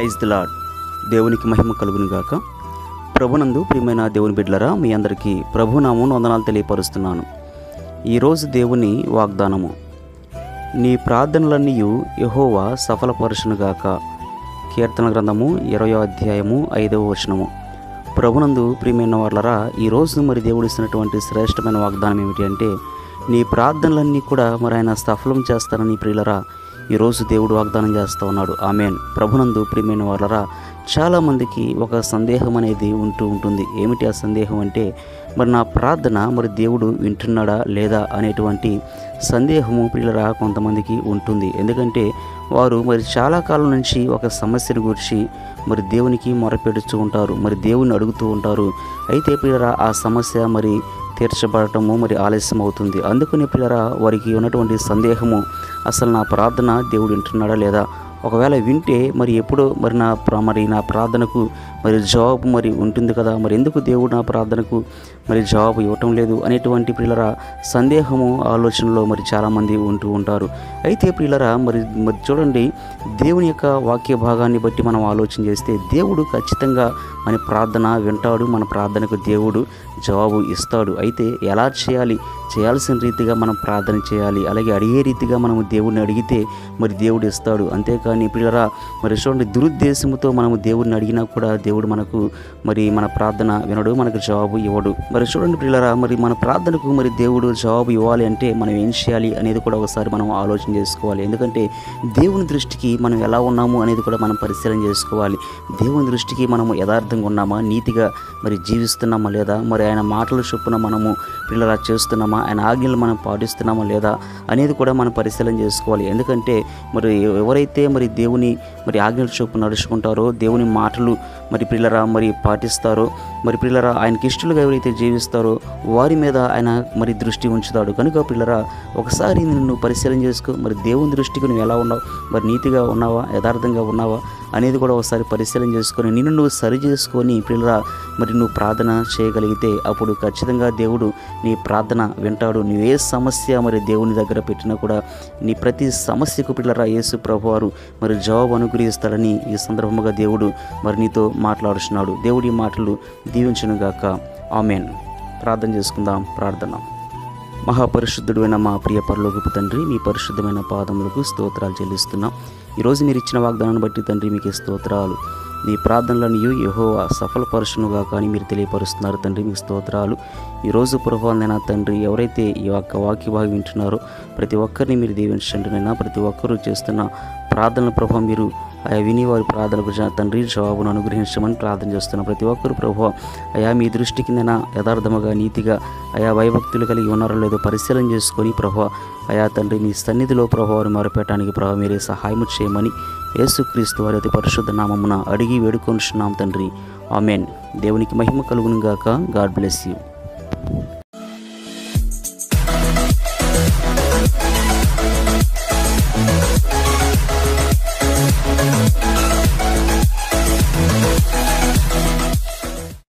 praise the lord దేవునికి మహిమ కలుగును గాక ప్రభునందు ప్రియమైన దేవుని బిడ్డలరా మీ అందరికీ ప్రభునామం వందనాలు తెలియపరుస్తున్నాను ఈరోజు దేవుని వాగ్దానము నీ ప్రార్థనలన్నీ యహోవా సఫలపరుచునుగాక కీర్తన గ్రంథము ఇరవయో అధ్యాయము ఐదవ వచనము ప్రభునందు ప్రియమైన వాళ్ళరా ఈరోజు మరి దేవుడు ఇస్తున్నటువంటి శ్రేష్టమైన వాగ్దానం ఏమిటి అంటే నీ ప్రార్థనలన్నీ కూడా మరి ఆయన సఫలం చేస్తానని ప్రియులరా ఈరోజు దేవుడు వాగ్దానం చేస్తూ ఉన్నాడు ఆమెన్ ప్రభునందు ప్రియమైన వాళ్ళరా చాలామందికి ఒక సందేహం అనేది ఉంటూ ఉంటుంది ఏమిటి ఆ సందేహం అంటే మరి నా ప్రార్థన మరి దేవుడు వింటున్నాడా లేదా అనేటువంటి సందేహము ప్రియులరా కొంతమందికి ఉంటుంది ఎందుకంటే వారు మరి చాలా కాలం నుంచి ఒక సమస్యను గురించి మరి దేవునికి మొరపెడుతూ ఉంటారు మరి దేవుని అడుగుతూ ఉంటారు అయితే ప్రియులరా ఆ సమస్య మరి తీర్చబడటము మరి ఆలస్యం అవుతుంది అందుకని పిల్లరా వారికి ఉన్నటువంటి సందేహము అసలు నా ప్రార్థన దేవుడు వింటున్నాడా లేదా ఒకవేళ వింటే మరి ఎప్పుడు మరి నా ప్ర- మరి నా ప్రార్థనకు మరి జవాబు మరి ఉంటుంది కదా మరి ఎందుకు దేవుడు నా ప్రార్థనకు మరి జవాబు ఇవ్వటం లేదు అనేటువంటి పిల్లరా సందేహము ఆలోచనలో మరి చాలామంది ఉంటూ ఉంటారు అయితే పిల్లరా మరి మరి చూడండి దేవుని యొక్క వాక్య భాగాన్ని బట్టి మనం ఆలోచన చేస్తే దేవుడు ఖచ్చితంగా మన ప్రార్థన వింటాడు మన ప్రార్థనకు దేవుడు జవాబు ఇస్తాడు అయితే ఎలా చేయాలి చేయాల్సిన రీతిగా మనం ప్రార్థన చేయాలి అలాగే అడిగే రీతిగా మనము దేవుడిని అడిగితే మరి దేవుడు ఇస్తాడు అంతేకాని పిల్లరా మరి చూడండి దురుద్దేశంతో మనము దేవుడిని అడిగినా కూడా దేవుడు మనకు మరి మన ప్రార్థన వినడు మనకు జవాబు ఇవ్వడు మరి చూడండి పిల్లరా మరి మన ప్రార్థనకు మరి దేవుడు జవాబు ఇవ్వాలి అంటే మనం ఏం చేయాలి అనేది కూడా ఒకసారి మనం ఆలోచన చేసుకోవాలి ఎందుకంటే దేవుని దృష్టికి మనం ఎలా ఉన్నాము అనేది కూడా మనం పరిశీలన చేసుకోవాలి దేవుని దృష్టికి మనము యథార్థంగా ఉన్నామా నీతిగా మరి జీవిస్తున్నామా లేదా మరి ఆయన మాటల చొప్పున మనము పిల్లలా చేస్తున్నామా ఆయన ఆజ్ఞలు మనం పాటిస్తున్నామా లేదా అనేది కూడా మనం పరిశీలన చేసుకోవాలి ఎందుకంటే మరి ఎవరైతే మరి దేవుని మరి ఆజ్ఞల చొప్పున నడుచుకుంటారో దేవుని మాటలు మరి పిల్లరా మరి పాటిస్తారో మరి పిల్లరా ఆయనకి ఇష్టలుగా ఎవరైతే జీవిస్తారో వారి మీద ఆయన మరి దృష్టి ఉంచుతాడు కనుక పిల్లరా ఒకసారి నిన్ను పరిశీలన చేసుకో మరి దేవుని దృష్టికి నువ్వు ఎలా ఉన్నావు మరి నీతిగా ఉన్నావా యథార్థంగా ఉన్నావా అనేది కూడా ఒకసారి పరిశీలన చేసుకొని నిన్ను నువ్వు సరి చేసుకొని పిల్లరా మరి నువ్వు ప్రార్థన చేయగలిగితే అప్పుడు ఖచ్చితంగా దేవుడు నీ ప్రార్థన వింటాడు నువ్వు ఏ సమస్య మరి దేవుని దగ్గర పెట్టినా కూడా నీ ప్రతి సమస్యకు పిల్లరా యేసు ప్రభువారు మరి జవాబు అనుగ్రహిస్తాడని ఈ సందర్భంగా దేవుడు మరి నీతో మాట్లాడుతున్నాడు దేవుడి మాటలు దీవించునుగాక ఆమెన్ ప్రార్థన చేసుకుందాం ప్రార్థన మహాపరిశుద్ధుడైన మా ప్రియ పరలోకపు తండ్రి మీ పరిశుద్ధమైన పాదములకు స్తోత్రాలు చెల్లిస్తున్నాం ఈరోజు మీరు ఇచ్చిన వాగ్దానాన్ని బట్టి తండ్రి మీకు స్తోత్రాలు మీ ప్రార్థనలను యహో సఫలపరుచునుగా కానీ మీరు తెలియపరుస్తున్నారు తండ్రి మీకు స్తోత్రాలు ఈరోజు ప్రభావైనా తండ్రి ఎవరైతే ఈ యొక్క వాక్య భాగం వింటున్నారో ప్రతి ఒక్కరిని మీరు దీవించండి నైనా ప్రతి ఒక్కరూ చేస్తున్న ప్రార్థనల ప్రభావం మీరు ఆయా విని వారి ప్రార్థనకు జ- తండ్రి జవాబును అనుగ్రహించమని ప్రార్థన చేస్తున్నాం ప్రతి ఒక్కరు ప్రభు అయా మీ దృష్టి కిందన యథార్థముగా నీతిగా అయా భయభక్తులు కలిగి ఉన్నారో లేదో పరిశీలన చేసుకొని ప్రభు అయా తండ్రి మీ సన్నిధిలో ప్రభావాన్ని మొరపెట్టడానికి ప్రభావ మీరే సహాయం చేయమని యేసుక్రీస్తు వారి అతి పరిశుద్ధ నామమున అడిగి వేడుకొనుచున్నాం తండ్రి ఆమెన్ దేవునికి మహిమ కలుగును గాక గాడ్ బ్లెస్ యూ